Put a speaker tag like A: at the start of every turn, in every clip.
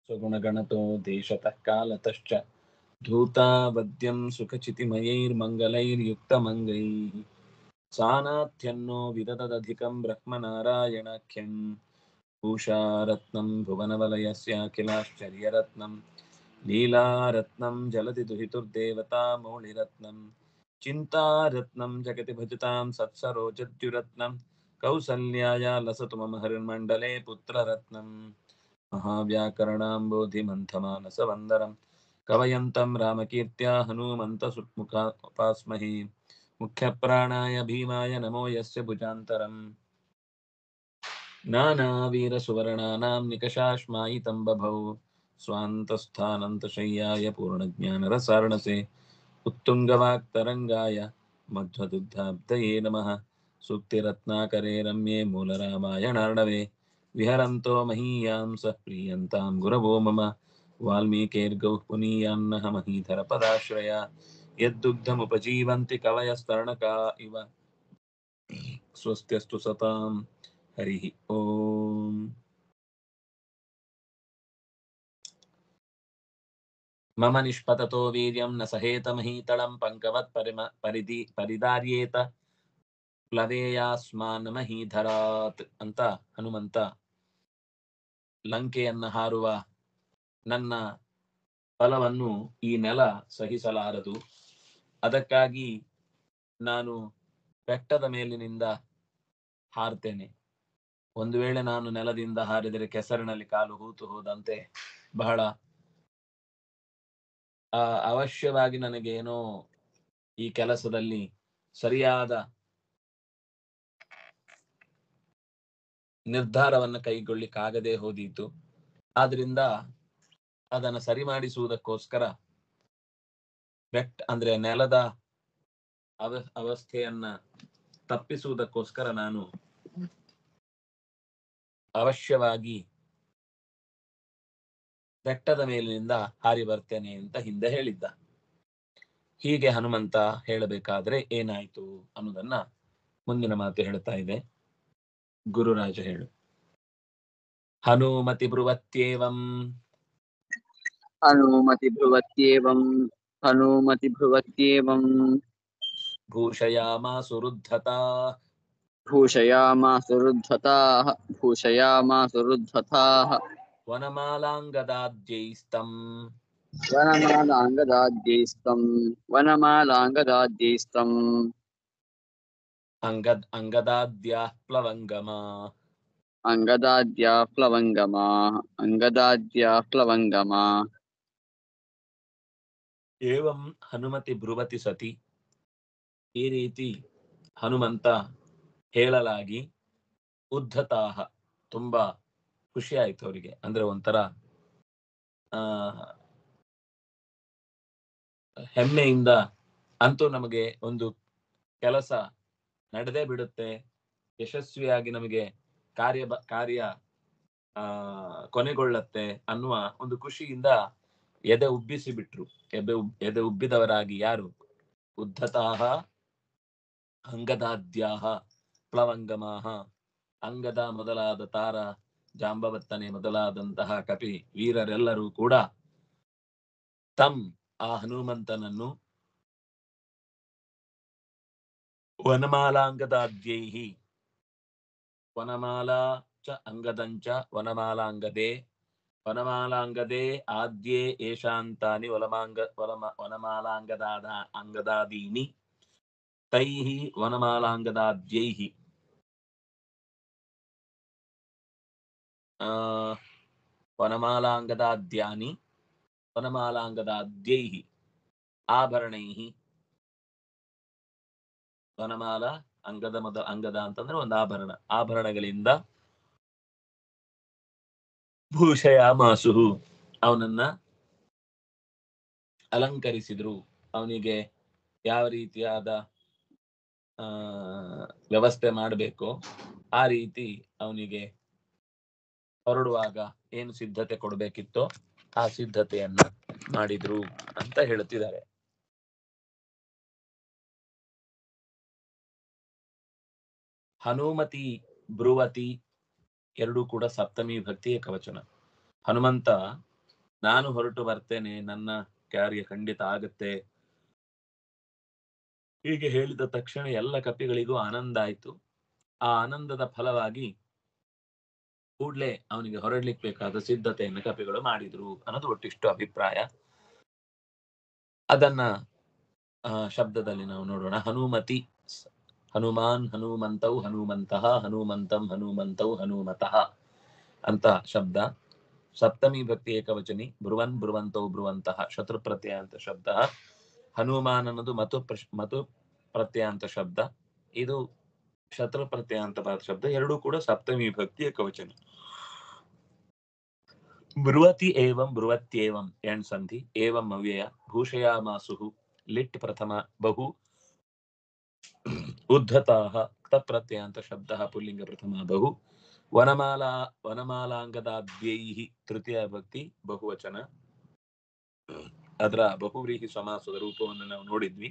A: स्वगुणगणतो देशतः कालतश्च धूतावद्यं सुखचितिमयैर्मङ्गलैर्युक्तमङ्गैः सानाथ्यन्नो विदददधिकं ब्रह्मनारायणाख्यं पूषारत्नं भुवनवलयस्याखिलाश्चर्यरत्नं लीलारत्नं जलति दुहितुर्देवतामौलिरत्नं चिन्तारत्नं जगति भजतां सत्सरोजद्युरत्नं कौसल्याया लसतु मम हरिर्मण्डले पुत्ररत्नम् महाव्याकरणाम्बोधिमन्थमानसवन्दरं कवयन्तं रामकीर्त्या हनूमन्तसुमुखापास्महे मुख्यप्राणाय भीमाय नमो यस्य भुजान्तरम् नानावीरसुवर्णानां निकषाश्मायितं बभौ स्वान्तस्थानन्तशय्याय पूर्णज्ञानरसार्णसे उत्तुङ्गवाक्तरङ्गाय मध्वदुग्धाब्दये नमः सूक्तिरत्नाकरे रम्ये मूलरामायणार्णवे विहरन्तो महीयां सः प्रीयन्तां गुरवो मम वाल्मीकेर्गौः पुनीयान्नः महीधरपदाश्रया यद्दुग्धमुपजीवन्ति कवयस्तरणका इव स्वस्त्यस्तु सतां हरिः ओम् मम निष्पततो वीर्यं न सहेतमहीतलं पङ्कवत् परिम परिधि ಪರಿದಾರ್ಯೇತ ಪ್ಲವೇಯಾಸ್ಮಾನ್ ಮಹೀಧರಾತ್ ಅಂತ ಹನುಮಂತ ಲಂಕೆಯನ್ನ ಹಾರುವ ನನ್ನ ಫಲವನ್ನು ಈ ನೆಲ ಸಹಿಸಲಾರದು ಅದಕ್ಕಾಗಿ ನಾನು ಬೆಟ್ಟದ ಮೇಲಿನಿಂದ ಹಾರ್ತೇನೆ ಒಂದು ವೇಳೆ ನಾನು ನೆಲದಿಂದ ಹಾರಿದರೆ ಕೆಸರಿನಲ್ಲಿ ಕಾಲು ಹೂತು ಹೋದಂತೆ ಬಹಳ ಆ, ಅವಶ್ಯವಾಗಿ ನನಗೆ ಏನೋ ಈ ಕೆಲಸದಲ್ಲಿ ಸರಿಯಾದ ನಿರ್ಧಾರವನ್ನು ಕೈಗೊಳ್ಳಿಕ್ಕಾಗದೆ ಹೋದೀತು ಆದ್ರಿಂದ ಅದನ್ನು ಸರಿ ಮಾಡಿಸುವುದಕ್ಕೋಸ್ಕರ ಬೆಟ್ ಅಂದ್ರೆ ನೆಲದ ಅವ ಅವಸ್ಥೆಯನ್ನ ತಪ್ಪಿಸುವುದಕ್ಕೋಸ್ಕರ ನಾನು ಅವಶ್ಯವಾಗಿ ಬೆಟ್ಟದ ಮೇಲಿನಿಂದ ಹಾರಿ ಬರ್ತೇನೆ ಅಂತ ಹಿಂದೆ ಹೇಳಿದ್ದ ಹೀಗೆ ಹನುಮಂತ ಹೇಳಬೇಕಾದ್ರೆ ಏನಾಯ್ತು ಅನ್ನೋದನ್ನ ಮುಂದಿನ ಮಾತು ಹೇಳ್ತಾ ಇದೆ ಗುರುರಾಜ ಹೇಳು ಹನುಮತಿ ಬೃವತ್ಯೇವಂ
B: हनूमति भ्रुवत्येवं हनूमति भ्रुवत्येवं
A: ಭೂಷಯಾಮಾಸುರುದ್ಧತಾ
B: भूषयामासुरुद्धताः भूषयामासुरुद्धताः
A: ವನಮಾಲಾಂಗದಾದ್ಯೈಸ್ತಂ
B: वनमालाङ्गदाद्यैस्तं वनमालाङ्गदाद्यैस्तम्
A: ಅಂಗದ್ ಅಂಗದಾದ್ಯಾಃ ಪ್ಲವಂಗಮಾ
B: अङ्गदाद्या प्लवङ्गमा अङ्गदाद्या प्लवङ्गमा
A: ಏವಂ ಹನುಮತಿ ಭ್ರುವತಿ ಸತಿ ಈ ರೀತಿ ಹನುಮಂತ ಹೇಳಲಾಗಿ ಉದ್ಧತಾಹ ತುಂಬಾ ಖುಷಿ ಆಯ್ತು ಅವರಿಗೆ ಅಂದ್ರೆ ಒಂಥರ ಆ ಹೆಮ್ಮೆಯಿಂದ ಅಂತೂ ನಮಗೆ ಒಂದು ಕೆಲಸ ನಡೆದೇ ಬಿಡುತ್ತೆ ಯಶಸ್ವಿಯಾಗಿ ನಮಗೆ ಕಾರ್ಯ ಬ- ಕಾರ್ಯ ಆ ಕೊನೆಗೊಳ್ಳತ್ತೆ ಅನ್ನುವ ಒಂದು ಖುಷಿಯಿಂದ ಎದೆ ಉಬ್ಬಿಸಿ ಬಿಟ್ರು ಎದೆ ಉಬ್- ಎದೆ ಉಬ್ಬಿದವರಾಗಿ ಯಾರು ಉದ್ಧತಾಹ ಅಂಗದಾದ್ಯಾಹ ಪ್ಲವಂಗಮಾಹ ಅಂಗದ ಮೊದಲಾದ ತಾರ ಜಾಂಬವತ್ತನೆ ಮೊದಲಾದಂತಹ ಕಪಿ ವೀರರೆಲ್ಲರೂ ಕೂಡ ತಮ್ ಆ ಹನುಮಂತನನ್ನು ವನಮಾಲಾಂಗದಾದ್ಯೈಹಿ ವನಮಾಲಾ ಚ ಅಂಗದಂಚ ವನಮಾಲಾಂಗದೆ ವನಮಾಲಾಂಗದೆ ಆದ್ಯೇ ಏಷಾಂತಾನಿ ವಲಮಾಂಗ ವಲಮ ವನಮಾಲಾಂಗದಾದ ಅಂಗದಾದೀನಿ ತೈಃ ವನಮಾಲಾಂಗದಾದ್ಯೈಃ ಆ ವನಮಾಲಾಂಗದಾದ್ಯಾನಿ ವನಮಾಲಾಂಗದಾದ್ಯೈಃ ಆಭರಣೈಃ ವನಮಾಲ ಅಂಗದ ಮೊದ ಅಂಗದ ಅಂತಂದ್ರೆ ಒಂದು ಆಭರಣ ಆಭರಣಗಳಿಂದ ಭೂಷಯಾಮಾಸುಹು ಅವನನ್ನ ಅಲಂಕರಿಸಿದ್ರು ಅವನಿಗೆ ಯಾವ ರೀತಿಯಾದ ಆ ವ್ಯವಸ್ಥೆ ಮಾಡಬೇಕೋ ಆ ರೀತಿ ಅವನಿಗೆ ಹೊರಡುವಾಗ ಏನು ಸಿದ್ಧತೆ ಕೊಡಬೇಕಿತ್ತೋ ಆ ಸಿದ್ಧತೆಯನ್ನ ಮಾಡಿದ್ರು ಅಂತ ಹೇಳುತ್ತಿದ್ದಾರೆ ಹನುಮತಿ ಬ್ರುವತಿ ಎರಡೂ ಕೂಡ ಸಪ್ತಮಿ ಭಕ್ತಿಯ ಕವಚನ ಹನುಮಂತ ನಾನು ಹೊರಟು ಬರ್ತೇನೆ ನನ್ನ ಕಾರ್ಯ ಖಂಡಿತ ಆಗತ್ತೆ ಹೀಗೆ ಹೇಳಿದ ತಕ್ಷಣ ಎಲ್ಲ ಕಪಿಗಳಿಗೂ ಆನಂದ ಆಯ್ತು ಆ ಆನಂದದ ಫಲವಾಗಿ ಕೂಡ್ಲೆ ಅವನಿಗೆ ಹೊರಡ್ಲಿಕ್ಕೆ ಬೇಕಾದ ಸಿದ್ಧತೆಯನ್ನು ಕಪಿಗಳು ಮಾಡಿದ್ರು ಅನ್ನೋದು ಒಟ್ಟಿಷ್ಟು ಅಭಿಪ್ರಾಯ ಅದನ್ನ ಆ, ಶಬ್ದದಲ್ಲಿ ನಾವು ನೋಡೋಣ ಹನುಮತಿ ಸ- ಹನುಮಾನ್ ಹನುಮಂತೌ ಹನುಮಂತಃ ಹನುಮಂತಂ ಹನುಮಂತೌ ಹನುಮತಃ ಅಂತ ಶಬ್ದ ಸಪ್ತಮಿ ಭಕ್ತಿ ಏಕವಚನಿ ಬ್ರುವನ್ ಬ್ರುವಂತೌ ಬ್ರುವಂತಹ ಶತ್ರು ಪ್ರತ್ಯಯ ಅಂತ ಶಬ್ದ ಹನುಮಾನ್ ಅನ್ನೋದು ಮತು ಪ್ರಶ್- ಮತು ಪ್ರತ್ಯಯ ಅಂತ ಶಬ್ದ ಇದು ಶತ್ರು ಪ್ರತ್ಯಯ ಅಂತ ಬರೋ ಶಬ್ದ ಎರಡೂ ಕೂಡ ಸಪ್ತಮಿ ಭಕ್ತಿ ಏಕವಚನ ಬ್ರುವತಿ ಏವಂ ಬ್ರುವತ್ಯೇವಂ ಎಣ್ ಸಂಧಿ ಏವಂ ಅವ್ಯಯ ಭೂಷಯಾಮಾಸುಹು ಲಿಟ್ ಪ್ರಥಮ ಬಹು ಉದ್ಧತಾಹ ಕ್ತ ಪ್ರತ್ಯಯ ಅಂತ ಶಬ್ದ ಪುಲ್ಲಿಂಗ ಪ್ರಥಮ ಬಹು ವನಮಾಲಾ ವನಮಾಲಾಂಗದಾದ್ಯೈಹಿ ತೃತೀಯ ಭಕ್ತಿ ಬಹುವಚನ ಅದರ ಬಹುವ್ರೀಹಿ ಸಮಾಸದ ರೂಪವನ್ನು ನಾವು ನೋಡಿದ್ವಿ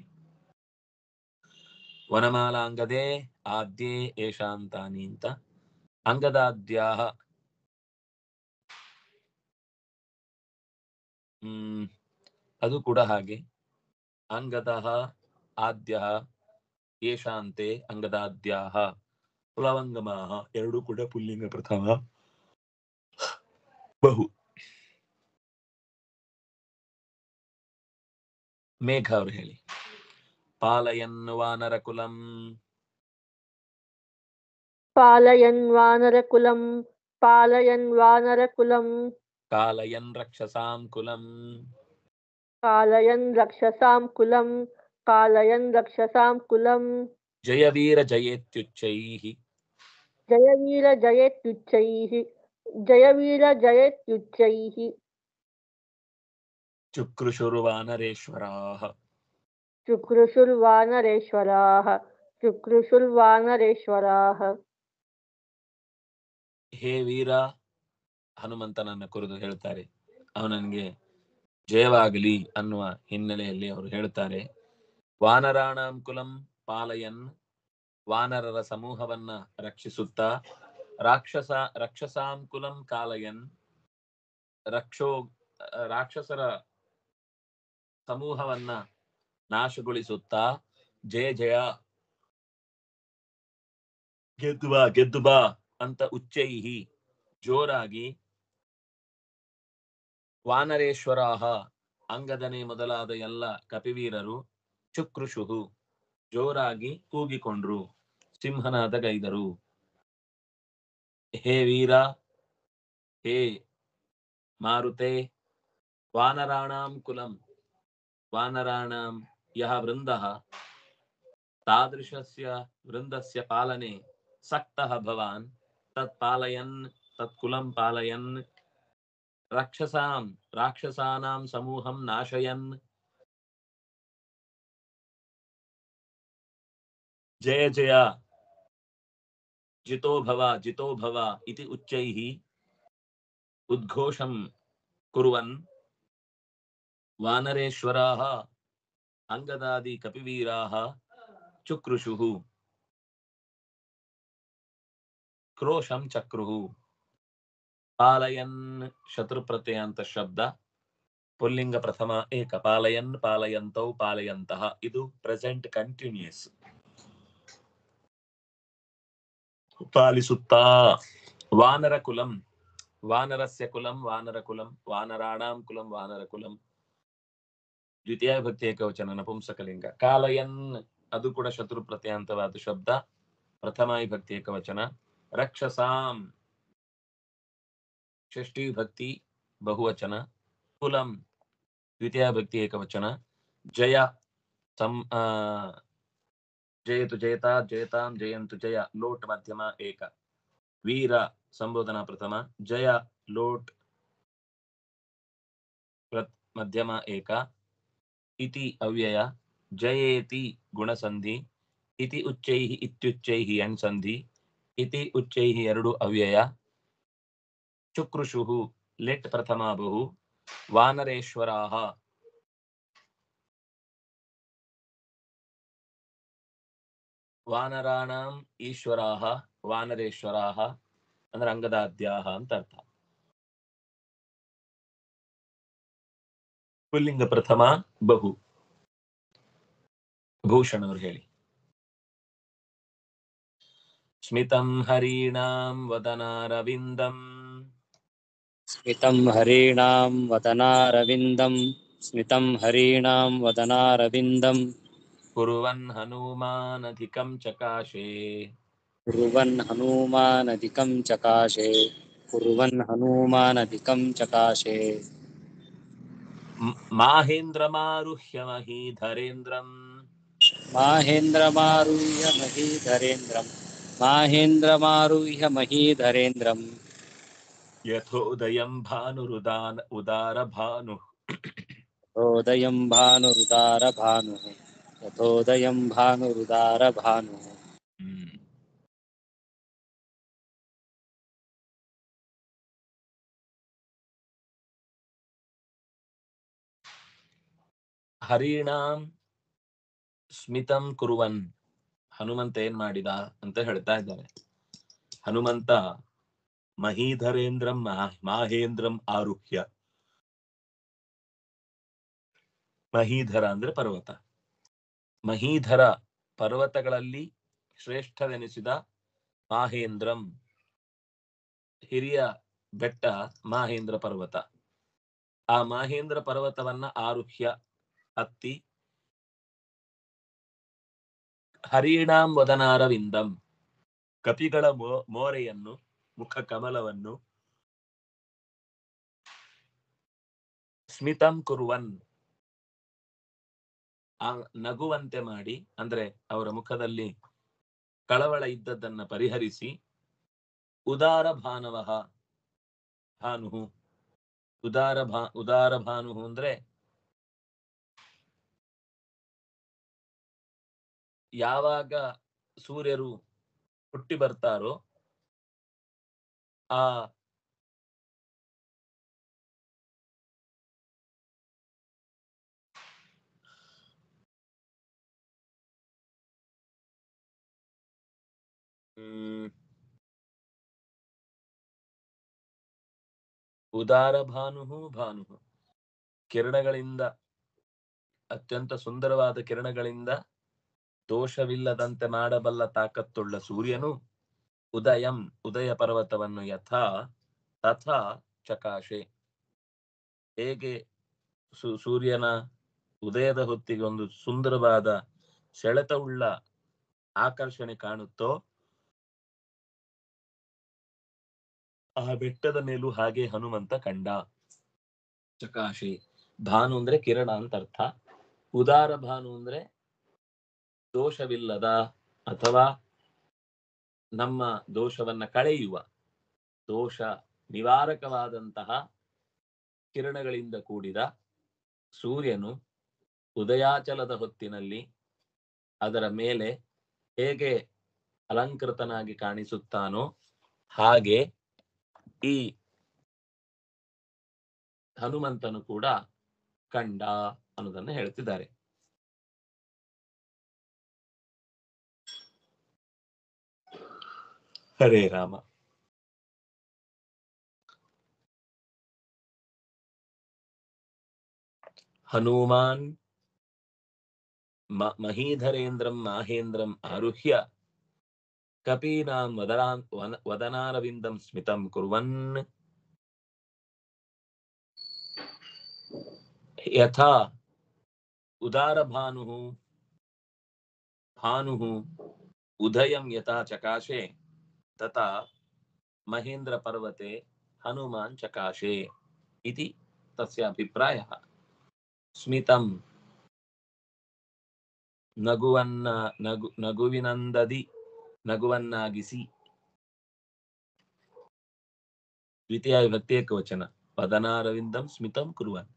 A: ವನಮಾಲಾಂಗದೇ ಆದ್ಯೇ ಏಷಾಂತಾನಿ ಅಂತ ಅಂಗದಾದ್ಯಾಹ ಹ್ಮ್ ಅದು ಕೂಡ ಹಾಗೆ ಅಂಗದಃ ಆದ್ಯ ಏಷಾಂತೆ ಅಂಗದಾದ್ಯಾಹ ಪ್ಲವಂಗಮಾಹ ಎರಡೂ ಕೂಡ ಪುಲ್ಲಿಂಗ ಪ್ರಥಮ ಬಹು ಮೇಘ ಅವರು ಹೇಳಿ ಪಾಲಯನ್ ವಾನರಕುಲಂ
C: ಪಾಲಯನ್ ವಾನರಕುಲಂ ಪಾಲಯನ್ ವಾನರಕುಲಂ
A: ಕಾಲಯನ್ ರಕ್ಷಸಾಂ ಕುಲಂ
C: ಪಾಲಯನ್ ರಕ್ಷಸಾಂ ಕುಲಂ ಪಾಲಯನ್ ರಕ್ಷಸಾಂ ಕುಲಂ
A: ಜಯವೀರ ಜಯೇತ್ಯುಚ್ಚೈಃ
C: ಜಯವೀರ ಜಯತ್ಯುಚ್ಚೈಃ ಜಯವೀರ ಜಯತ್ಯುಚ್ಚೈಃ
A: ಚುಕ್ರುಷುರ್ವಾನರೇಶ್ವರಾಃ
C: ಚುಕ್ರುಷುರ್ವಾನರೇಶ್ವರಾः ಚುಕ್ರುಷುರ್ವಾನರೇಶ್ವರಾः
A: ಹೇ ವೀರ ಹನುಮಂತನನ್ನ ಕುರಿತು ಹೇಳ್ತಾರೆ ಅವನಿಗೆ ಜಯವಾಗಲಿ ಅನ್ನುವ ಹಿನ್ನೆಲೆಯಲ್ಲಿ ಅವರು ಹೇಳ್ತಾರೆ ವಾನರಾಣಾಂ ಕುಲಂ ಪಾಲಯನ್ ವಾನರರ ಸಮೂಹವನ್ನ ರಕ್ಷಿಸುತ್ತಾ ರಾಕ್ಷಸ ರಕ್ಷಸಾಂ ಕುಲಂ ಕಾಲಯನ್ ರಕ್ಷೋ ರಾಕ್ಷಸರ ಸಮೂಹವನ್ನ ನಾಶಗೊಳಿಸುತ್ತಾ ಜಯ ಜಯ ಗೆದ್ದು ಬಾ ಗೆದ್ದು ಬಾ ಅಂತ ಉಚ್ಚೈಹಿ ಜೋರಾಗಿ ವಾನರೇಶ್ವರಾಹ ಅಂಗದನೆ ಮೊದಲಾದ ಎಲ್ಲ ಕಪಿವೀರರು ಚುಕೃಷುಹು ಜೋರಾಗಿ ಕೂಗಿಕೊಂಡ್ರು ಸಿಂಹನಾದ ಗೈದರು ಹೇ ವೀರ ಹೇ ಮಾರುತೆ ವಾನರಾಣಾಂ ಕುಲಂ ವಾನರಾಣಾಂ ಯಹ ವೃಂದಃ ತಾದೃಶಸ್ಯ ವೃಂದಸ್ಯ ಪಾಲನೆ ಸಕ್ತಃ ಭವಾನ್ ತತ್ ಪಾಲಯನ್ ತತ್ ಕುಲಂ ಪಾಲಯನ್ ರಾಕ್ಷಸಾಂ ರಾಕ್ಷಸಾನಾಂ ಸಮೂಹಂ ನಾಶಯನ್ ಜಯ ಜಯ ಜಿತೋ ಭವ ಜಿತೋ ಭವ ಇತಿ ಉಚ್ಚೈಃ ಉದ್ಘೋಷಂ ಕುರ್ವನ್ ವಾನರೇಶ್ವರಾः ಅಂಗದಾದಿ ಕಪಿವೀರಾः ಚುಕ್ರುಷುಃ ಕ್ರೋಶಂ ಚಕ್ರುಃ ಪಾಲಯನ್ ಶತ್ರು ಪ್ರತ್ಯಯ ಅಂತ ಶಬ್ದ ಪುಲ್ಲಿಂಗ ಪ್ರಥಮ ಏಕ ಪಾಲಯನ್ ಪಾಲಯಂತೌ ಪಾಲಯಂತಹ ಇದು ಪ್ರೆಸೆಂಟ್ ಕಂಟಿನ್ಯೂಸ್ ಪಾಲಿಸುತ್ತಾ ವಾನರ ಕುಲಂ ವಾನರಸ್ಯ ಕುಲಂ ವಾನರ ಕುಲಂ ವಾನರಾಣಾಂ ಕುಲಂ ವಾನರ ಕುಲಂ ದ್ವಿತೀಯ ಭಕ್ತಿ ಏಕವಚನ ನಪುಂಸಕಲಿಂಗ ಕಾಲಯನ್ ಅದು ಕೂಡ ಶತ್ರು ಪ್ರತ್ಯಂತವಾದ ಶಬ್ದ ಪ್ರಥಮ ವಿಭಕ್ತಿ ಏಕವಚನ ರಕ್ಷಸಾಂ ಷಷ್ಠಿ ಭಕ್ತಿ ಬಹುವಚನ ಕುಲಂ ದ್ವಿತೀಯ ಭಕ್ತಿ ಏಕವಚನ ಜಯ ಸಂ ಆ, ಜಯತು ಜಯತಾ ಜಯತಾಂ ಜಯಂತು ಜಯ ಲೋಟ್ ಮಧ್ಯಮ ಏಕ ವೀರ ಸಂಬೋಧನಾ ಪ್ರಥಮ ಜಯ ಲೋಟ್ ಪ್ರತ್ ಮಧ್ಯಮ ಏಕ ಇತಿ ಅವ್ಯಯ ಜಯೇತಿ ಗುಣಸಂಧಿ ಇತಿ ಉಚ್ಚೈಃ ಇತ್ಯುಚ್ಚೈಃ ಎಣ್ ಸಂಧಿ ಇತಿ ಉಚ್ಚೈಃ ಎರಡು ಅವ್ಯಯ ಚುಕ್ರುಷುಃ ಲಿಟ್ ಪ್ರಥಮ ಬಹು ವಾನರೇಶ್ವರಾः ವಾನರಾಣಾಂ ಈಶ್ವರಾः ವಾನರೇಶ್ವರಾः ಅಂದ್ರೆ ಅಂಗದಾದ್ಯಾಹ ಅಂತ ಅರ್ಥ ಪುಲ್ಲಿಂಗ ಪ್ರಥಮ ಬಹು ಭೂಷಣ್ ಅವ್ರು ಹೇಳಿ ಸ್ಮಿತಂ ಹರೀಣಾಂ ವದನಾರವಿಂದಂ
D: स्मितं हरीणां वदनारविन्दं स्मितं हरीणां वदनारविन्दं
A: ಕುರುವನ್ ಹನುಮಾನಧಿಕಂ ಚಕಾಶೆ
D: कुर्वन् हनूमानधिकं चकाशे कुर्वन् हनूमानधिकं चकाशे
A: ಮ್- माहेन्द्रमारुह्य महीधरेन्द्रम्
D: माहेन्द्रमारुह्य महीधरेन्द्रं माहेन्द्रमारुह्य महीधरेन्द्रं
A: यथोदयं भानुरुदान उदारभानुः
D: यथोदयं भानुरुदारभानुः यथोदयं भानुरुदारभानुः
A: ಹ್ಮ್. ಹರಿಣಾಂ ಸ್ಮಿತಂ ಕುರುವನ್ ಹನುಮಂತ ಏನ್ ಮಾಡಿದ ಅಂತ ಹೇಳ್ತಾ ಇದ್ದಾರೆ ಹನುಮಂತ ಮಹೀಧರೇಂದ್ರಂ ಮಾ- ಮಾಹೇಂದ್ರಂ ಆರುಹ್ಯ ಮಹೀಧರ ಅಂದ್ರೆ ಪರ್ವತ ಮಹೀಧರ ಪರ್ವತಗಳಲ್ಲಿ ಶ್ರೇಷ್ಠವೆನಿಸಿದ ಮಾಹೇಂದ್ರಂ ಹಿರಿಯ ಬೆಟ್ಟ ಮಾಹೇಂದ್ರ ಪರ್ವತ ಆ ಮಾಹೇಂದ್ರ ಪರ್ವತವನ್ನ ಆರುಹ್ಯ ಹತ್ತಿ ಹರಿಣಾಂ ವದನಾರವಿಂದಂ ಕಪಿಗಳ ಮೋ ಮೋರೆಯನ್ನು ಮುಖ ಕಮಲವನ್ನು ಸ್ಮಿತಂ ಕುರುವನ್ ಆ ನಗುವಂತೆ ಮಾಡಿ ಅಂದ್ರೆ ಅವರ ಮುಖದಲ್ಲಿ ಕಳವಳ ಇದ್ದದ್ದನ್ನ ಪರಿಹರಿಸಿ ಉದಾರ ಭಾನವಃ ಭಾನು ಉದಾರ ಭಾ ಉದಾರ ಭಾನು ಅಂದ್ರೆ ಯಾವಾಗ ಸೂರ್ಯರು ಹುಟ್ಟಿ ಬರ್ತಾರೋ ಆ ಹ್ಮ್ ಉದಾರ ಭಾನು ಭಾನು ಕಿರಣಗಳಿಂದ ಅತ್ಯಂತ ಸುಂದರವಾದ ಕಿರಣಗಳಿಂದ ದೋಷವಿಲ್ಲದಂತೆ ಮಾಡಬಲ್ಲ ತಾಕತ್ತುಳ್ಳ ಸೂರ್ಯನು ಉದಯಂ ಉದಯ ಪರ್ವತವನ್ನು ಯಥಾ ತಥಾ ಚಕಾಶೆ ಹೇಗೆ ಸು- ಸೂರ್ಯನ ಉದಯದ ಹೊತ್ತಿಗೆ ಒಂದು ಸುಂದರವಾದ ಸೆಳೆತವುಳ್ಳ ಆಕರ್ಷಣೆ ಕಾಣುತ್ತೋ ಆ ಬೆಟ್ಟದ ಮೇಲೂ ಹಾಗೆ ಹನುಮಂತ ಕಂಡ ಚಕಾಶಿ ಭಾನು ಅಂದ್ರೆ ಕಿರಣ ಅಂತ ಅರ್ಥ ಉದಾರ ಭಾನು ಅಂದ್ರೆ ದೋಷವಿಲ್ಲದ ಅಥವಾ ನಮ್ಮ ದೋಷವನ್ನ ಕಳೆಯುವ ದೋಷ ನಿವಾರಕವಾದಂತಹ ಕಿರಣಗಳಿಂದ ಕೂಡಿದ ಸೂರ್ಯನು ಉದಯಾಚಲದ ಹೊತ್ತಿನಲ್ಲಿ ಅದರ ಮೇಲೆ ಹೇಗೆ ಅಲಂಕೃತನಾಗಿ ಕಾಣಿಸುತ್ತಾನೋ ಹಾಗೆ ಈ ಹನುಮಂತನು ಕೂಡ ಕಂಡ ಅನ್ನೋದನ್ನ ಹೇಳ್ತಿದ್ದಾರೆ ಹರೇ ರಾಮ ಹನುಮಾನ್ ಮ- ಮಹೀಧರೇಂದ್ರಂ ಮಾಹೇಂದ್ರಂ ಆರುಹ್ಯ ಕಪೀನಾಂ ವದನಾನ್ ವನ- ವದನಾರವಿಂದಂ ಸ್ಮಿತಂ ಕುರ್ವನ್ ಯಥಾ ಉದಾರಭಾನುಃ ಭಾನುಃ ಉದಯಂ ಯಥಾ ಚಕಾಶೆ ತಥಾ ಮಹೇಂದ್ರ ಪರ್ವತೆ ಹನುಮಾನ್ ಚಕಾಶೆ ಇತಿ ತಸ್ಯ ಅಭಿಪ್ರಾಯಃ ಸ್ಮಿತಂ ನಗುವನ್ನ ನಗು ನಗುವಿನಂದದಿ ನಗುವನ್ನಾಗಿಸಿ ದ್ವಿತೀಯ ವಿಭಕ್ತಿ ಏಕವಚನ ವದನಾರವಿಂದಂ ಸ್ಮಿತಂ ಕುರುವನ್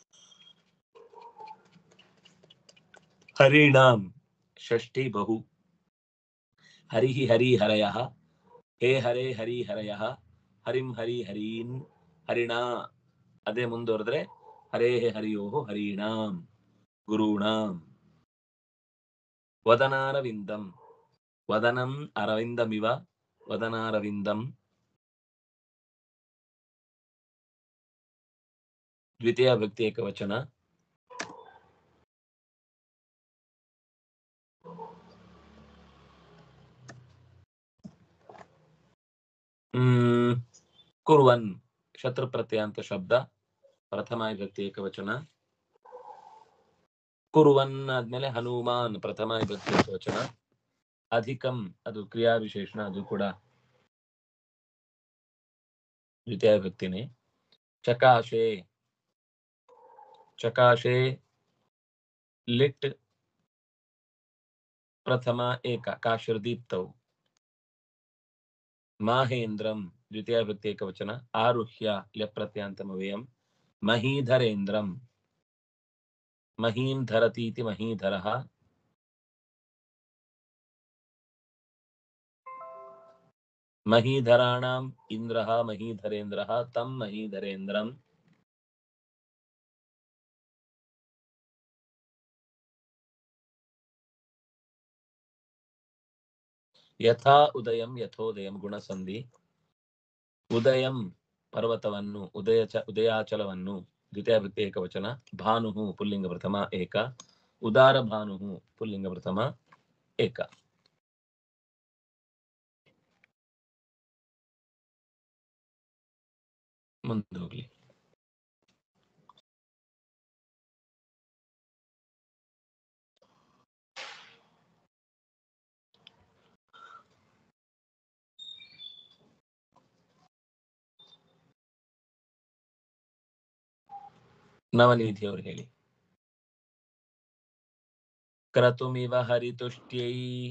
A: ಹರಿಣಾಂ ಷಷ್ಠಿ ಬಹು ಹರಿ ಹರಿ ಹರಯ ಹೇ ಹರೇ ಹರಿ ಹರಯ ಹರಿಂ ಹರಿ ಹರೀನ್ ಹರಿಣಾ ಅದೇ ಮುಂದುವರೆದ್ರೆ ಹರೇ ಹರಿಯೋ ಹರೀಣಾಂ ಗುರುಣಾಂ ವದನಾರವಿಂದಂ ವದನಂ ಅರವಿಂದಮಿವ ವದನಾರವಿಂದಂ ದ್ವಿತೀಯ ಭಕ್ತಿ ಏಕವಚನ ಹ್ಮ್ ಕುರ್ವನ್ ಶತ್ರು ಪ್ರತ್ಯಯ ಅಂತ ಶಬ್ದ ಪ್ರಥಮ ವಿಭಕ್ತಿ ಏಕವಚನ ಕುರುವನ್ ಆದ್ಮೇಲೆ ಹನುಮಾನ್ ಪ್ರಥಮ ವಿಭಕ್ತಿ ಏಕವಚನ ಅಧಿಕಂ ಅದು ಕ್ರಿಯಾ ವಿಶೇಷಣ ಅದು ಕೂಡ ದ್ವಿತೀಯ ವಿಭಕ್ತಿನೇ ಚಕಾಶೆ ಚಕಾಶೆ ಲಿಟ್ ಪ್ರಥಮ ಏಕ ಕಾಶಿರ್ದೀಪ್ತೌ ಮಾಹೇಂದ್ರಂ ದ್ವಿತೀಯ ವಿಭಕ್ತಿ ಏಕವಚನ ಆರುಹ್ಯ ಲ್ಯಪ್ರತ್ಯಾಂತಮವ್ಯಯಂ ಮಹೀಧರೇಂದ್ರಂ ಮಹೀಂ ಧರತೀತಿ ಮಹೀಧರಃ ಮಹೀಧರಾಣಾಂ ಇಂದ್ರಃ ಮಹೀಧರೇಂದ್ರಃ ತಂ ಮಹೀಧರೇಂದ್ರಂ ಯಥಾ ಉದಯಂ ಯಥೋದಯಂ ಗುಣಸಂಧಿ ಉದಯಂ ಪರ್ವತವನ್ನು ಉದಯ ಚ ಉದಯಾಚಲವನ್ನು ದ್ವಿತೀಯ ವೃತ್ತಿ ಏಕವಚನ ಭಾನು ಪುಲ್ಲಿಂಗ ಪ್ರಥಮ ಏಕ ಉದಾರ ಭಾನು ಪುಲ್ಲಿಂಗ ಪ್ರಥಮ ಏಕ ಮುಂದೆ ಹೋಗ್ಲಿ ನವನಿಧಿ ಅವರು ಹೇಳಿ ಕ್ರತುಮಿವ ಹರಿತುಷ್ಟ್ಯೈ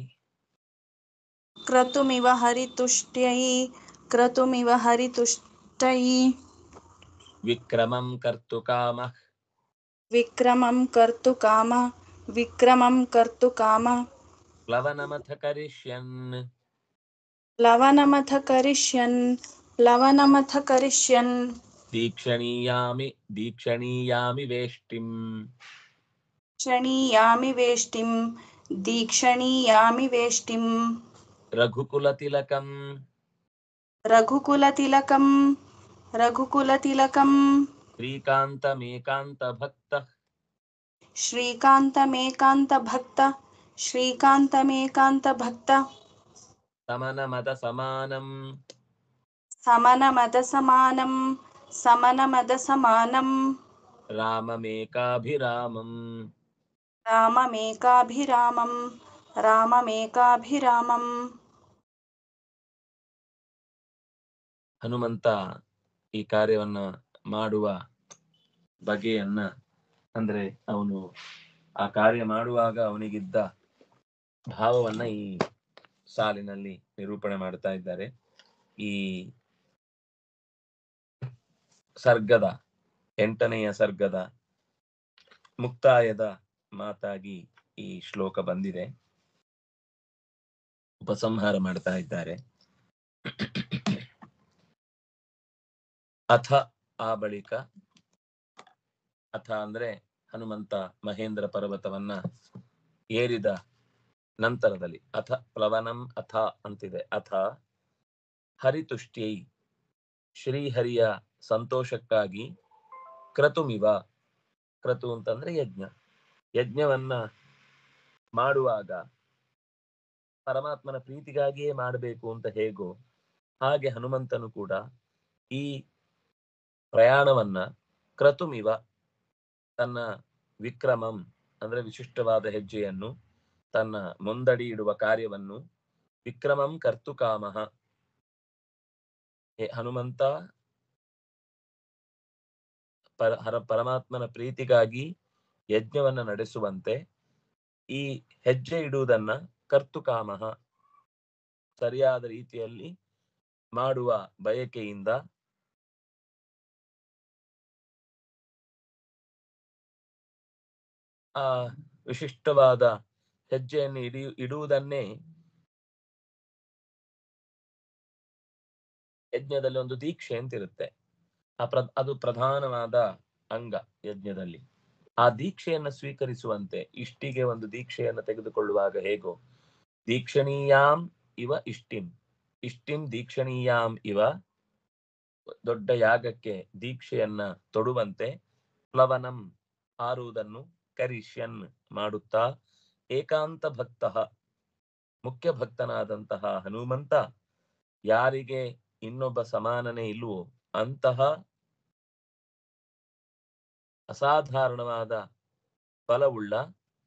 E: क्रतुमिव हरितुष्ट्यै क्रतुमिव हरितुष्टै
A: ವಿಕ್ರಮಂ ಕರ್ತು ಕಾಮ
E: विक्रमं कर्तु काम विक्रमं कर्तु काम
A: ಪ್ಲವನಮಥ ಕರಿಷ್ಯನ್
E: प्लवनमथ करिष्यन् प्लवनमथ करिष्यन्
A: ದೀಕ್ಷಣೀಯಾಮಿ ದೀಕ್ಷಣೀಯಾಮಿ ವೇಷ್ಟಿಂ
E: क्षणीयामि वेष्टिं दीक्षणीयामि वेष्टिं
A: ರಘುಕುಲತಿಲಕಂ
E: रघुकुलतिलकं रघुकुलतिलकं
A: ಶ್ರೀಕಾಂತಮೇಕಾಂತ ಭಕ್ತ
E: श्रीकान्तमेकान्तभक्त श्रीकान्तमेकान्तभक्त
A: ಸಮನಮದ ಸಮಾನಂ
E: समनमदसमानं समनमदसमानं
A: ರಾಮಮೇಕಾಭಿರಾಮಂ
E: राममेकाभिरामं राममेकाभिरामम्
A: ಹನುಮಂತ ಈ ಕಾರ್ಯವನ್ನ ಮಾಡುವ ಬಗೆಯನ್ನ ಅಂದ್ರೆ ಅವನು ಆ ಕಾರ್ಯ ಮಾಡುವಾಗ ಅವನಿಗಿದ್ದ ಭಾವವನ್ನ ಈ ಸಾಲಿನಲ್ಲಿ ನಿರೂಪಣೆ ಮಾಡ್ತಾ ಇದ್ದಾರೆ ಈ ಸರ್ಗದ ಎಂಟನೆಯ ಸರ್ಗದ ಮುಕ್ತಾಯದ ಮಾತಾಗಿ ಈ ಶ್ಲೋಕ ಬಂದಿದೆ ಉಪಸಂಹಾರ ಮಾಡ್ತಾ ಇದ್ದಾರೆ ಅಥ ಆ ಬಳಿಕ ಅಥ ಅಂದ್ರೆ ಹನುಮಂತ ಮಹೇಂದ್ರ ಪರ್ವತವನ್ನ ಏರಿದ ನಂತರದಲ್ಲಿ ಅಥ ಪ್ಲವನಂ ಅಥ ಅಂತಿದೆ ಅಥ ಹರಿತುಷ್ಟ್ಯೈ ಶ್ರೀಹರಿಯ ಸಂತೋಷಕ್ಕಾಗಿ ಕ್ರತುಮಿವ ಕ್ರತು ಅಂತಂದ್ರೆ ಯಜ್ಞ ಯಜ್ಞವನ್ನ ಮಾಡುವಾಗ ಪರಮಾತ್ಮನ ಪ್ರೀತಿಗಾಗಿಯೇ ಮಾಡಬೇಕು ಅಂತ ಹೇಗೋ ಹಾಗೆ ಹನುಮಂತನು ಕೂಡ ಈ ಪ್ರಯಾಣವನ್ನ ಕ್ರತುಮಿವ ತನ್ನ ವಿಕ್ರಮಂ ಅಂದ್ರೆ ವಿಶಿಷ್ಟವಾದ ಹೆಜ್ಜೆಯನ್ನು ತನ್ನ ಮುಂದಡಿ ಇಡುವ ಕಾರ್ಯವನ್ನು ವಿಕ್ರಮಂ ಕರ್ತು ಕಾಮಃ ಹೇ ಹನುಮಂತ ಪರ ಹರ ಪರಮಾತ್ಮನ ಪ್ರೀತಿಗಾಗಿ ಯಜ್ಞವನ್ನ ನಡೆಸುವಂತೆ ಈ ಹೆಜ್ಜೆ ಇಡುವುದನ್ನ ಕರ್ತು ಕಾಮಃ ಸರಿಯಾದ ರೀತಿಯಲ್ಲಿ ಮಾಡುವ ಬಯಕೆಯಿಂದ ಆ ವಿಶಿಷ್ಟವಾದ ಹೆಜ್ಜೆಯನ್ನು ಇಡಿ ಇಡುವುದನ್ನೇ ಯಜ್ಞದಲ್ಲಿ ಒಂದು ದೀಕ್ಷೆ ಅಂತಿರುತ್ತೆ ಆ ಪ್ರ ಅದು ಪ್ರಧಾನವಾದ ಅಂಗ ಯಜ್ಞದಲ್ಲಿ ಆ ದೀಕ್ಷೆಯನ್ನು ಸ್ವೀಕರಿಸುವಂತೆ ಇಷ್ಟಿಗೆ ಒಂದು ದೀಕ್ಷೆಯನ್ನು ತೆಗೆದುಕೊಳ್ಳುವಾಗ ಹೇಗೋ ದೀಕ್ಷಣೀಯಾಂ ಇವ ಇಷ್ಟಿಂ ಇಷ್ಟಿಂ ದೀಕ್ಷಣೀಯಾಂ ಇವ ದೊಡ್ಡ ಯಾಗಕ್ಕೆ ದೀಕ್ಷೆಯನ್ನ ತೊಡುವಂತೆ ಪ್ಲವನಂ ಹಾರುವುದನ್ನು ಕರಿಷ್ಯನ್ ಮಾಡುತ್ತಾ ಏಕಾಂತ ಭಕ್ತ ಮುಖ್ಯ ಭಕ್ತನಾದಂತಹ ಹನುಮಂತ ಯಾರಿಗೆ ಇನ್ನೊಬ್ಬ ಸಮಾನನೇ ಇಲ್ವೋ ಅಂತಹ ಅಸಾಧಾರಣವಾದ ಫಲವುಳ್ಳ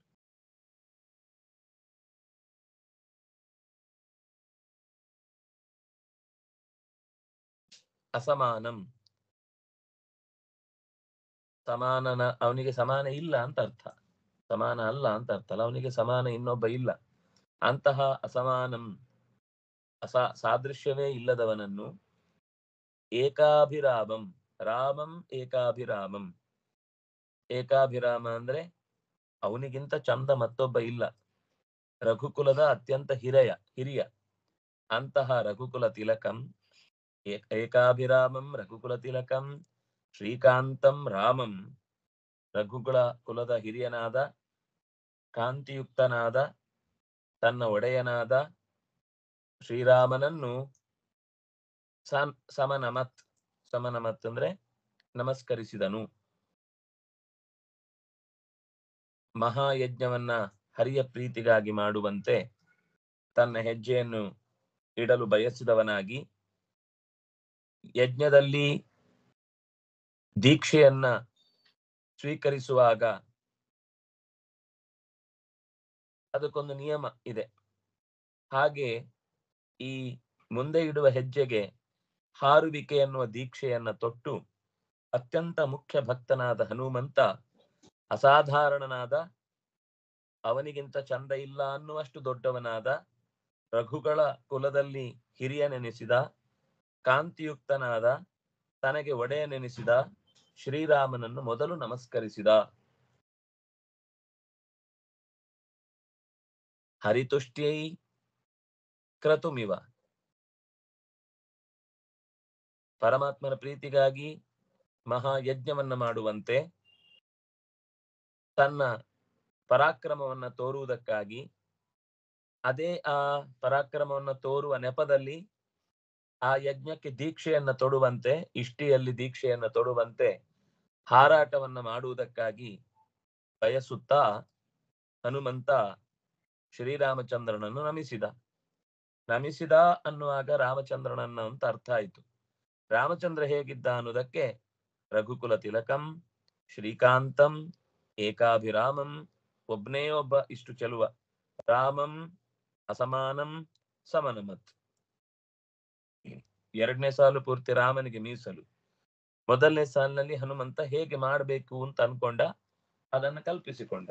A: ಅಸಮಾನಂ ಸಮಾನನ ಅವನಿಗೆ ಸಮಾನ ಇಲ್ಲ ಅಂತ ಅರ್ಥ ಸಮಾನ ಅಲ್ಲ ಅಂತ ಅರ್ಥ ಅಲ್ಲ ಅವನಿಗೆ ಸಮಾನ ಇನ್ನೊಬ್ಬ ಇಲ್ಲ ಅಂತಹ ಅಸಮಾನಂ ಅಸ ಸಾದೃಶ್ಯವೇ ಇಲ್ಲದವನನ್ನು ಏಕಾಭಿರಾಮಂ ರಾಮಂ ಏಕಾಭಿರಾಮಂ ಏಕಾಭಿರಾಮ ಅಂದ್ರೆ ಅವನಿಗಿಂತ ಚಂದ ಮತ್ತೊಬ್ಬ ಇಲ್ಲ ರಘುಕುಲದ ಅತ್ಯಂತ ಹಿರಿಯ ಹಿರಿಯ ಅಂತಹ ರಘುಕುಲ ತಿಲಕಂ ಏ- ಏಕಾಭಿರಾಮಂ ರಘುಕುಲ ತಿಲಕಂ ಶ್ರೀಕಾಂತಂ ರಾಮಂ ರಘುಕುಲ ಕುಲದ ಹಿರಿಯನಾದ ಕಾಂತಿಯುಕ್ತನಾದ ತನ್ನ ಒಡೆಯನಾದ ಶ್ರೀರಾಮನನ್ನು ಸಂ- ಸಮನಮತ್ ಸಮನಮತ್ ಅಂದ್ರೆ ನಮಸ್ಕರಿಸಿದನು ಮಹಾಯಜ್ಞವನ್ನ ಹರಿಯ ಪ್ರೀತಿಗಾಗಿ ಮಾಡುವಂತೆ ತನ್ನ ಹೆಜ್ಜೆಯನ್ನು ಇಡಲು ಬಯಸಿದವನಾಗಿ ಯಜ್ಞದಲ್ಲಿ ದೀಕ್ಷೆಯನ್ನ ಸ್ವೀಕರಿಸುವಾಗ ಅದಕ್ಕೊಂದು ನಿಯಮ ಇದೆ ಹಾಗೆ ಈ ಮುಂದೆ ಇಡುವ ಹೆಜ್ಜೆಗೆ ಹಾರುವಿಕೆ ಎನ್ನುವ ದೀಕ್ಷೆಯನ್ನ ತೊಟ್ಟು ಅತ್ಯಂತ ಮುಖ್ಯ ಭಕ್ತನಾದ ಹನುಮಂತ ಅಸಾಧಾರಣನಾದ ಅವನಿಗಿಂತ ಚಂದ ಇಲ್ಲ ಅನ್ನುವಷ್ಟು ದೊಡ್ಡವನಾದ ರಘುಗಳ ಕುಲದಲ್ಲಿ ಹಿರಿಯನೆನಿಸಿದ ಕಾಂತಿಯುಕ್ತನಾದ ತನಗೆ ಒಡೆಯನೆನಿಸಿದ ಶ್ರೀರಾಮನನ್ನು ಮೊದಲು ನಮಸ್ಕರಿಸಿದ ಹರಿತುಷ್ಟ್ಯೈ ಕ್ರತುಮಿವ ಪರಮಾತ್ಮನ ಪ್ರೀತಿಗಾಗಿ ಮಹಾಯಜ್ಞವನ್ನ ಮಾಡುವಂತೆ ತನ್ನ ಪರಾಕ್ರಮವನ್ನ ತೋರುವುದಕ್ಕಾಗಿ ಅದೇ ಆ ಪರಾಕ್ರಮವನ್ನ ತೋರುವ ನೆಪದಲ್ಲಿ ಆ ಯಜ್ಞಕ್ಕೆ ದೀಕ್ಷೆಯನ್ನ ತೊಡುವಂತೆ ಇಷ್ಟಿಯಲ್ಲಿ ದೀಕ್ಷೆಯನ್ನ ತೊಡುವಂತೆ ಹಾರಾಟವನ್ನ ಮಾಡುವುದಕ್ಕಾಗಿ ಬಯಸುತ್ತಾ ಹನುಮಂತ ಶ್ರೀರಾಮಚಂದ್ರನನ್ನು ನಮಿಸಿದ ನಮಿಸಿದ ಅನ್ನುವಾಗ ರಾಮಚಂದ್ರನನ್ನ ಅಂತ ಅರ್ಥ ಆಯ್ತು ರಾಮಚಂದ್ರ ಹೇಗಿದ್ದ ಅನ್ನೋದಕ್ಕೆ ರಘುಕುಲ ತಿಲಕಂ ಶ್ರೀಕಾಂತಂ ಏಕಾಭಿರಾಮಂ ಒಬ್ನೇ ಒಬ್ಬ ಇಷ್ಟು ಚೆಲುವ ರಾಮಂ ಅಸಮಾನಂ ಸಮನಮತ್ ಎರಡನೇ ಸಾಲು ಪೂರ್ತಿ ರಾಮನಿಗೆ ಮೀಸಲು ಮೊದಲನೇ ಸಾಲಿನಲ್ಲಿ ಹನುಮಂತ ಹೇಗೆ ಮಾಡಬೇಕು ಅಂತ ಅನ್ಕೊಂಡ ಅದನ್ನ ಕಲ್ಪಿಸಿಕೊಂಡ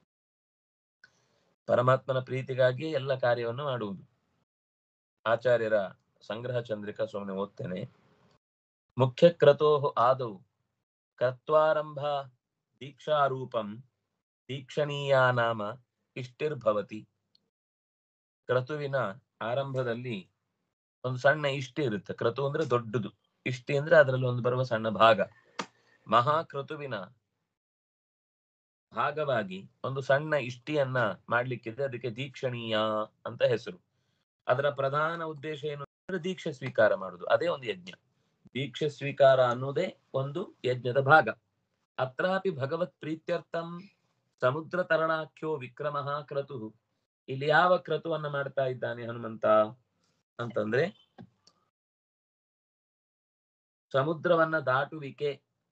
A: ಪರಮಾತ್ಮನ ಪ್ರೀತಿಗಾಗಿ ಎಲ್ಲ ಕಾರ್ಯವನ್ನು ಮಾಡುವುದು ಆಚಾರ್ಯರ ಸಂಗ್ರಹ ಚಂದ್ರಿಕಾ ಸುಮ್ಮನೆ ಓದ್ತೇನೆ ಮುಖ್ಯ ಕ್ರತೋ ಆದೌ ಕರ್ತ್ವಾರಂಭ ದೀಕ್ಷಾರೂಪಂ ದೀಕ್ಷಣೀಯ ನಾಮ ಇಷ್ಟಿರ್ಭವತಿ ಕ್ರತುವಿನ ಆರಂಭದಲ್ಲಿ ಒಂದು ಸಣ್ಣ ಇಷ್ಟಿ ಇರುತ್ತೆ ಕ್ರತು ಅಂದ್ರೆ ದೊಡ್ಡದು ಇಷ್ಟಿ ಅಂದ್ರೆ ಅದರಲ್ಲಿ ಒಂದು ಬರುವ ಸಣ್ಣ ಭಾಗ ಮಹಾಕ್ರತುವಿನ ಭಾಗವಾಗಿ ಒಂದು ಸಣ್ಣ ಇಷ್ಟಿಯನ್ನ ಮಾಡ್ಲಿಕ್ಕಿದ್ರೆ ಅದಕ್ಕೆ ದೀಕ್ಷಣೀಯ ಅಂತ ಹೆಸರು ಅದರ ಪ್ರಧಾನ ಉದ್ದೇಶ ಏನು ಅಂದ್ರೆ ದೀಕ್ಷೆ ಸ್ವೀಕಾರ ಮಾಡುದು ಅದೇ ಒಂದು ಯಜ್ಞ ದೀಕ್ಷೆ ಸ್ವೀಕಾರ ಅನ್ನೋದೇ ಒಂದು ಯಜ್ಞದ ಭಾಗ ಅತ್ರಾಪಿ ಭಗವತ್ ಪ್ರೀತ್ಯರ್ಥಂ ಸಮುದ್ರ ತರಣಾಖ್ಯೋ ವಿಕ್ರಮ ಕ್ರತು ಇಲ್ಲಿ ಯಾವ ಕ್ರತುವನ್ನ ಮಾಡ್ತಾ ಇದ್ದಾನೆ ಹನುಮಂತ ಅಂತಂದ್ರೆ ಸಮುದ್ರವನ್ನ ದಾಟುವಿಕೆ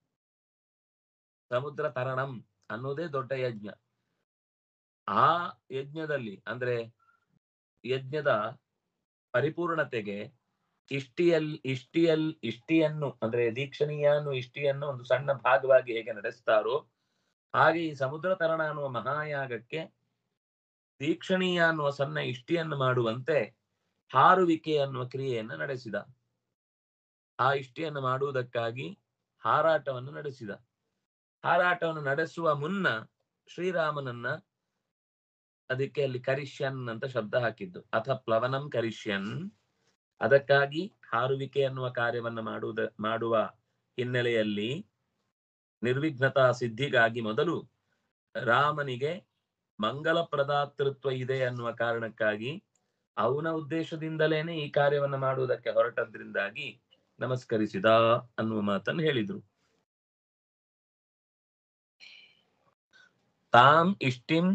A: ಸಮುದ್ರ ತರಣಂ ಅನ್ನೋದೇ ದೊಡ್ಡ ಯಜ್ಞ ಆ ಯಜ್ಞದಲ್ಲಿ ಅಂದ್ರೆ ಯಜ್ಞದ ಪರಿಪೂರ್ಣತೆಗೆ ಇಷ್ಟಿಯಲ್ ಇಷ್ಟಿಯಲ್ ಇಷ್ಟಿಯನ್ನು ಅಂದ್ರೆ ದೀಕ್ಷಣೀಯನು ಇಷ್ಟಿಯನ್ನು ಒಂದು ಸಣ್ಣ ಭಾಗವಾಗಿ ಹೇಗೆ ನಡೆಸ್ತಾರೋ ಹಾಗೆ ಈ ಸಮುದ್ರ ತರಣ ಅನ್ನುವ ಮಹಾಯಾಗಕ್ಕೆ ದೀಕ್ಷಣೀಯ ಅನ್ನುವ ಸಣ್ಣ ಇಷ್ಟಿಯನ್ನು ಮಾಡುವಂತೆ ಹಾರುವಿಕೆ ಅನ್ನುವ ಕ್ರಿಯೆಯನ್ನು ನಡೆಸಿದ ಆ ಇಷ್ಟಿಯನ್ನು ಮಾಡುವುದಕ್ಕಾಗಿ ಹಾರಾಟವನ್ನು ನಡೆಸಿದ ಹಾರಾಟವನ್ನು ನಡೆಸುವ ಮುನ್ನ ಶ್ರೀರಾಮನನ್ನ ಅದಕ್ಕೆ ಅಲ್ಲಿ ಕರಿಷ್ಯನ್ ಅಂತ ಶಬ್ದ ಹಾಕಿದ್ದು ಅಥ ಪ್ಲವನಂ ಕರಿಷ್ಯನ್ ಅದಕ್ಕಾಗಿ ಹಾರುವಿಕೆ ಅನ್ನುವ ಕಾರ್ಯವನ್ನ ಮಾಡುವುದ ಮಾಡುವ ಹಿನ್ನೆಲೆಯಲ್ಲಿ ನಿರ್ವಿಘ್ನತಾ ಸಿದ್ಧಿಗಾಗಿ ಮೊದಲು ರಾಮನಿಗೆ ಮಂಗಲ ಪ್ರದಾತೃತ್ವ ಇದೆ ಅನ್ನುವ ಕಾರಣಕ್ಕಾಗಿ ಅವನ ಉದ್ದೇಶದಿಂದಲೇನೆ ಈ ಕಾರ್ಯವನ್ನ ಮಾಡುವುದಕ್ಕೆ ಹೊರಟದ್ರಿಂದಾಗಿ ನಮಸ್ಕರಿಸಿದ ಅನ್ನುವ ಮಾತನ್ನು ಹೇಳಿದ್ರು ತಾಂ ಇಷ್ಟಿಂ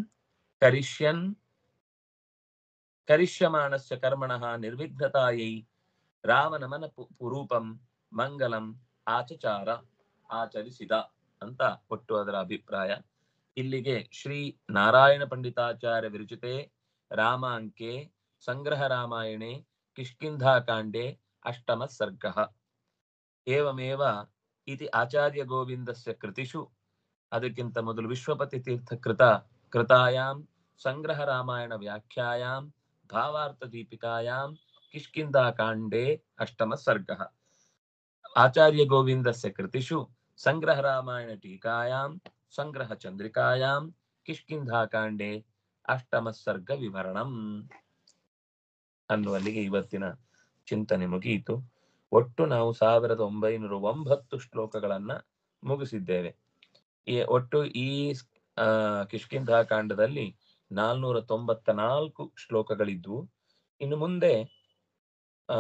A: ಕರಿಷ್ಯನ್ ಕರಿಷ್ಯಮಾಣಸ್ಯ ಕರ್ಮಣಃ ನಿರ್ವಿಘ್ನತಾಯೈ ರಾಮನಮನ ಪು- ಪುರೂಪಂ ಮಂಗಲಂ ಆಚಚಾರ ಆಚರಿಸಿದ ಅಂತ ಒಟ್ಟು ಅದರ ಅಭಿಪ್ರಾಯ ಇಲ್ಲಿಗೆ ಶ್ರೀ ನಾರಾಯಣ ಪಂಡಿತಾಚಾರ್ಯ ವಿರಚಿತೆ ರಾಮ ಅಂಕೆ ಸಂಗ್ರಹ ರಾಮಾಯಣೆ ಕಿಷ್ಕಿಂಧಾಕಾಂಡೆ ಅಷ್ಟಮ ಸರ್ಗ ಏವಮೇವ ಇತಿ ಆಚಾರ್ಯ ಗೋವಿಂದಸ್ಯ ಕೃತಿಷು ಅದಕ್ಕಿಂತ ಮೊದಲು ವಿಶ್ವಪತಿ ತೀರ್ಥ ಕೃತ ಕೃತಾಯಾಂ ಸಂಗ್ರಹ ರಾಮಾಯಣ ವ್ಯಾಖ್ಯಾಯಾಂ ಭಾವಾರ್ಥ ದೀಪಿಕಾಯಾಂ ಕಿಷ್ಕಿಂಧಾಕಾಂಡೆ ಅಷ್ಟಮ ಸರ್ಗ ಆಚಾರ್ಯ ಗೋವಿಂದಸ್ಯ ಕೃತಿಷು ಸಂಗ್ರಹ ರಾಮಾಯಣ ಟೀಕಾಯಾಂ ಸಂಗ್ರಹ ಚಂದ್ರಿಕಾಯಾಂ ಕಿಷ್ಕಿಂಧಾಕಾಂಡೆ ಅಷ್ಟಮ ಸರ್ಗ ವಿವರಣಂ ಅನ್ನುವಲ್ಲಿಗೆ ಇವತ್ತಿನ ಚಿಂತನೆ ಮುಗಿಯಿತು ಒಟ್ಟು ನಾವು ಸಾವಿರದ ಒಂಬೈನೂರ ಒಂಬತ್ತು ಶ್ಲೋಕಗಳನ್ನ ಮುಗಿಸಿದ್ದೇವೆ ಈ ಒಟ್ಟು ಈ ಆ ಕಿಷ್ಕಿಂಧಾಕಾಂಡದಲ್ಲಿ ನಾಲ್ನೂರ ತೊಂಬತ್ತ ನಾಲ್ಕು ಶ್ಲೋಕಗಳಿದ್ವು ಇನ್ನು ಮುಂದೆ ಆ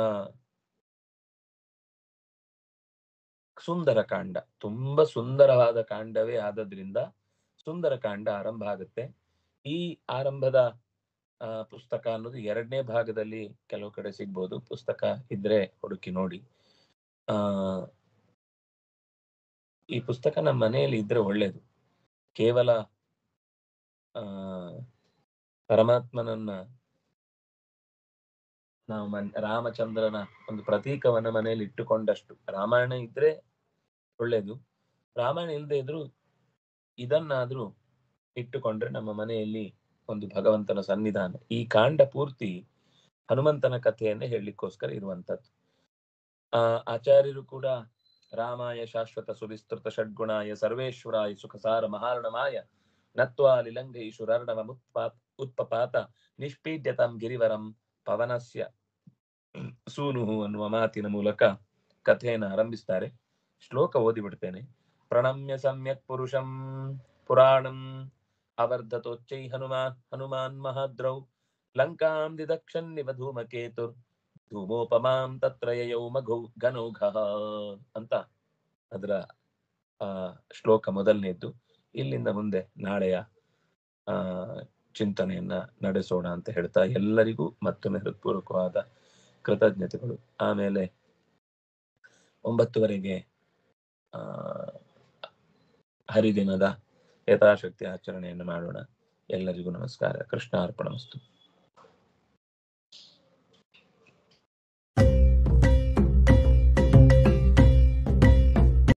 A: ಸುಂದರಕಾಂಡ ತುಂಬಾ ಸುಂದರವಾದ ಕಾಂಡವೇ ಆದದ್ರಿಂದ ಸುಂದರಕಾಂಡ ಆರಂಭ ಆಗುತ್ತೆ ಈ ಆರಂಭದ ಆ, ಪುಸ್ತಕ ಅನ್ನೋದು ಎರಡನೇ ಭಾಗದಲ್ಲಿ ಕೆಲವು ಕಡೆ ಸಿಗ್ಬೋದು ಪುಸ್ತಕ ಇದ್ರೆ ಹುಡುಕಿ ನೋಡಿ ಆ ಈ ಪುಸ್ತಕ ನಮ್ಮ ಮನೆಯಲ್ಲಿ ಇದ್ರೆ ಒಳ್ಳೇದು ಕೇವಲ ಆ ಪರಮಾತ್ಮನನ್ನ ನಾವು ಮನ್ ರಾಮಚಂದ್ರನ ಒಂದು ಪ್ರತೀಕವನ್ನ ಮನೆಯಲ್ಲಿ ಇಟ್ಟುಕೊಂಡಷ್ಟು ರಾಮಾಯಣ ಇದ್ರೆ ಒಳ್ಳೇದು ರಾಮಾಯಣ ಇಲ್ಲದೆ ಇದ್ರು ಇದನ್ನಾದ್ರೂ ಇಟ್ಟುಕೊಂಡ್ರೆ ನಮ್ಮ ಮನೆಯಲ್ಲಿ ಒಂದು ಭಗವಂತನ ಸನ್ನಿಧಾನ ಈ ಕಾಂಡ ಪೂರ್ತಿ ಹನುಮಂತನ ಕಥೆಯನ್ನೇ ಹೇಳಲಿಕ್ಕೋಸ್ಕರ ಇರುವಂತದ್ದು ಆ ಆಚಾರ್ಯರು ಕೂಡ ರಾಮಾಯ ಶಾಶ್ವತ ಸುವಿಸ್ತೃತ ಷಡ್ಗುಣಾಯ ಸರ್ವೇಶ್ವರಾಯ ಸುಖಸಾರ ಮಹಾರ್ಣಮಾಯ ನತ್ವಾ ಲಿಲಂಘೈಷುರರ್ಣವ ಮುತ್ಪಾತ್ ಉತ್ಪಪಾತ ನಿಷ್ಪೀಡ್ಯತಂ ಗಿರಿವರಂ ಪವನಸ್ಯ ಸೂನುಹು ಅನ್ನುವ ಮಾತಿನ ಮೂಲಕ ಕಥೆಯನ್ನು ಆರಂಭಿಸ್ತಾರೆ ಶ್ಲೋಕ ಓದಿಬಿಡ್ತೇನೆ ಪ್ರಣಮ್ಯ ಸಮ್ಯಕ್ ಪುರುಷಂ ಪುರಾಣಂ ಅವರ್ಧತೋಚ್ಚೈ ಹನುಮಾನ್ ಹನುಮಾನ್ ಮಹಾದ್ರೌ ಲಂಕಾಂ ದಿದಕ್ಷನ್ನಿವ ಧೂಮಕೇತುರ್ ಧೂಮೋಪಮಾಂ ತತ್ರ ಯಯೌ ಮಘೌ ಘನೌಘಃ ಅಂತ ಅದರ ಆ ಶ್ಲೋಕ ಮೊದಲನೇದ್ದು ಇಲ್ಲಿಂದ ಮುಂದೆ ನಾಳೆಯ ಆ ಚಿಂತನೆಯನ್ನ ನಡೆಸೋಣ ಅಂತ ಹೇಳ್ತಾ ಎಲ್ಲರಿಗೂ ಮತ್ತೊಮ್ಮೆ ಹೃತ್ಪೂರ್ವಕವಾದ ಕೃತಜ್ಞತೆಗಳು ಆಮೇಲೆ ಒಂಬತ್ತುವರೆಗೆ ಆ ಹರಿದಿನದ ಯಥಾಶಕ್ತಿ ಆಚರಣೆಯನ್ನು ಮಾಡೋಣ ಎಲ್ಲರಿಗೂ ನಮಸ್ಕಾರ ಕೃಷ್ಣ ಅರ್ಪಣಮಸ್ತು